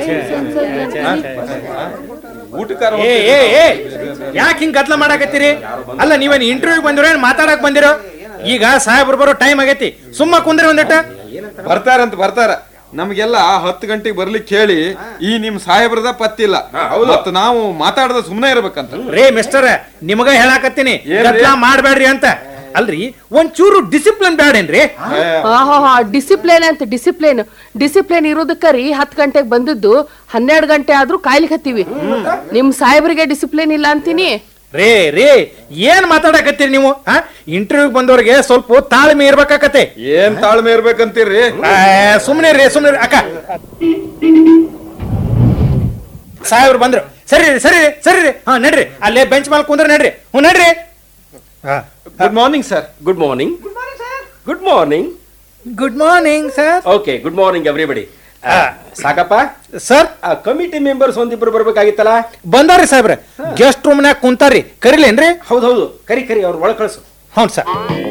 ಊಟಕಾರ ಏ ಏ ಏ ಯಾಕೆ ಹಿಂಗ್ ಗದ್ಲ ಮಾಡಾಕತ್ತೀರಿ ಅಲ್ಲ ನೀವೇನ್ ಇಂಟರ್ವ್ಯೂ ಬಂದಿರೋ ಏನ್ ಮಾತಾಡಕ್ ಬಂದಿರೋ ಈಗ ಸಾಹೇಬ್ರು ಬರೋ ಟೈಮ್ ಆಗೈತಿ ಸುಮ್ಮ ಕುಂದ್ರಿ ಒಂದಿಟ ಬರ್ತಾರಂತ ಬರ್ತಾರ ನಮ್ಗೆಲ್ಲ ಹತ್ತು ಗಂಟೆಗೆ ಬರ್ಲಿಕ್ಕೆ ಹೇಳಿ ಈ ನಿಮ್ ಸಾಹೇಬ್ರದ ಪತ್ತಿಲ್ಲ ಮತ್ತ ನಾವು ಮಾತಾಡದ ಸುಮ್ನೆ ಇರ್ಬೇಕಂತ ರೇ ಮಿಸ್ಟರ್ ನಿಮಗ ಹೇಳಾಕತ್ತೀನಿ ಏನ್ರಿ? ಗದ್ಲ ಮಾಡ್ಬೇಡ್ರಿ ಅಂತ ಅಲ್ರಿ ಒಂಚೂರು ಡಿಸಿಪ್ಲಿನ್ ಬ್ಯಾಡೇನ್ರಿ ಆಹಾ ಡಿಸಿಪ್ಲಿನ್ ಅಂತ ಡಿಸಿಪ್ಲಿನ್ ಡಿಸಿಪ್ಲಿನ್ ಇರೋದಕ್ಕ ರೀ ಹತ್ತು ಗಂಟೆಗೆ ಬಂದದ್ದು ಹನ್ನೆರಡು ಗಂಟೆ ಆದ್ರೂ ಕಾಯ್ಲಿಕ್ಕೆ ಹತ್ತೀವಿ ನಿಮ್ ಸಾಹೇಬ್ರಿಗೆ ಡಿಸಿಪ್ಲಿನ್ ಇಲ್ಲ ಅಂತೀನಿ ರೇ ರೇ ಏನ್ ಮಾತಾಡಕತ್ತೀರಿ ನೀವು ಇಂಟರ್ವ್ಯೂ ಬಂದವ್ರಿಗೆ ಸ್ವಲ್ಪ ತಾಳ್ಮೆ ಇರ್ಬೇಕಾಕತ್ತೆ ಏನ್ ತಾಳ್ಮೆ ಇರ್ಬೇಕಂತೀರಿ ಆ, ಸುಮ್ನೆ ರೀ ಸುಮ್ನೆ ರೀ, ಅಕ್ಕ ಸಾಹೇಬ್ರು ಬಂದ್ರು ಸರಿ ರೀ ಸರಿ ರೀ ಸರಿ ರೀ ಹಾ ನಡ್ರಿ ಅಲ್ಲೇ ಬೆಂಚ್ ಮೇಲೆ ಕುಂದ್ರ ನಡ್ರಿ ಹ್ಞೂ ನಡ್ರಿ ಹಾ good morning sir good morning good morning good morning sir okay good morning everybody ಸಾಕಪ್ಪ ಸರ್ ಆ ಕಮಿಟಿ ಮೆಂಬರ್ಸ್ ಒಂದಿಬ್ರು ಬರ್ಬೇಕಾಗಿತ್ತಲ್ಲ ಬಂದಾರ್ರಿ ಸಾಹೇಬ್ರೆ ಗೆಸ್ಟ್ ರೂಮ್ನ್ಯಾಗ ಕುಂತಾರ್ರಿ ಕರಿಲೇನ್ರಿ ಹೌದು ಹೌದು ಕರಿ ಕರಿ ಅವ್ರು ಒಳಗೆ ಕಳ್ಸು ಹ್ಞೂ ಸರ್